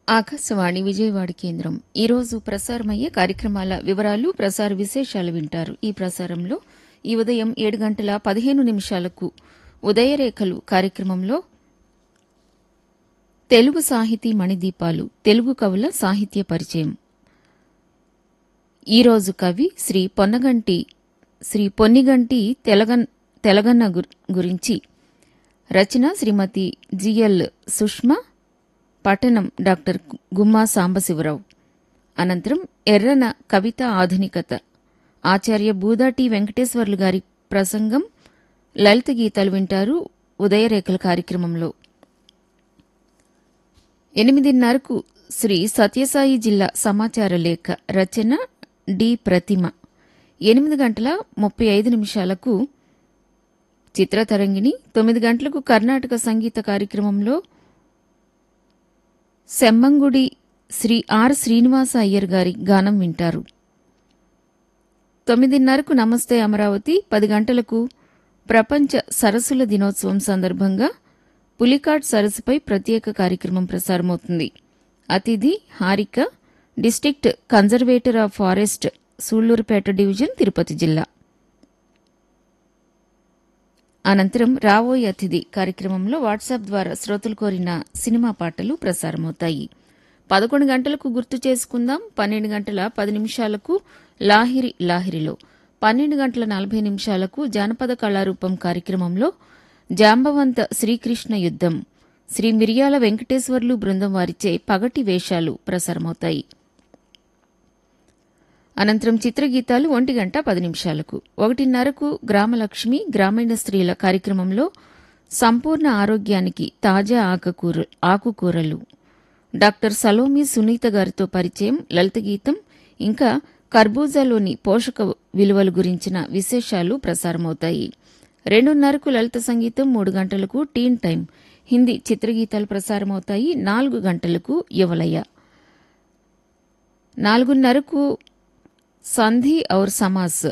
ఆకాశవాణి విజయవాడ కేంద్రం ఈరోజు ప్రసారమయ్యే కార్యక్రమాల వివరాలు ప్రసార విశేషాలు వింటారు ఈ ప్రసారంలో ఈ ఉదయం ఏడు గంటల పదిహేను నిమిషాలకు ఉదయరేఖలు కార్యక్రమంలో తెలుగు సాహితీ మణిదీపాలు తెలుగు కవుల సాహిత్య పరిచయం ఈరోజు కవి శ్రీ పొన్నగంటి శ్రీ పొన్నిగంటి తెలగన్ తెలగన్న గుర్- గురించి రచన శ్రీమతి జిఎల్ సుష్మా పఠనం డాక్టర్ గుమ్మా సాంబశివరావు అనంతరం ఎర్రన కవిత ఆధునికత ఆచార్య బూదాటి వెంకటేశ్వర్లు గారి ప్రసంగం లలిత గీతాలు వింటారు ఉదయరేఖల కార్యక్రమంలో ఎనిమిదిన్నరకు శ్రీ సత్యసాయి జిల్లా సమాచార లేఖ రచన డి ప్రతిమ ఎనిమిది గంటల ముప్పై ఐదు నిమిషాలకు చిత్రతరంగిణి తొమ్మిది గంటలకు కర్ణాటక సంగీత కార్యక్రమంలో సెమ్మంగుడి శ్రీ ఆర్ శ్రీనివాస అయ్యర్ గారి గానం వింటారు తొమ్మిదిన్నరకు నమస్తే అమరావతి పది గంటలకు ప్రపంచ సరస్సుల దినోత్సవం సందర్భంగా పులికాట్ సరస్సుపై ప్రత్యేక కార్యక్రమం ప్రసారమవుతుంది అతిథి Harika district conservator of forest Sullurpeta division Tirupati జిల్లా అనంతరం రావోయ్ అతిథి కార్యక్రమంలో వాట్సాప్ ద్వారా శ్రోతలు కోరిన సినిమా పాటలు ప్రసారమవుతాయి పదకొండు గంటలకు గుర్తు చేసుకుందాం పన్నెండు గంటల పది నిమిషాలకు లాహిరి లాహిరిలో పన్నెండు గంటల నలభై నిమిషాలకు జానపద కళారూపం కార్యక్రమంలో జాంబవంత శ్రీకృష్ణ యుద్ధం శ్రీ మిరియాల వెంకటేశ్వర్లు బృందం వారిచే పగటి వేషాలు ప్రసారమవుతాయి అనంతరం చిత్రగీతాలు ఒంటి గంట పది నిమిషాలకు ఒకటిన్నరకు గ్రామలక్ష్మి గ్రామీణ స్త్రీల కార్యక్రమంలో సంపూర్ణ ఆరోగ్యానికి తాజా ఆకుకూర ఆకుకూరలు డాక్టర్ సలోమి సునీత గారితో పరిచయం లలిత గీతం ఇంకా కర్బూజాలోని పోషక విలువల గురించిన విశేషాలు ప్రసారమవుతాయి రెండున్నరకు లలిత సంగీతం మూడు గంటలకు టీన్ టైం హిందీ చిత్రగీతాలు ప్రసారమవుతాయి నాలుగు గంటలకు యువలయ నాలుగున్నరకు సంధి ఔర్ సమాస్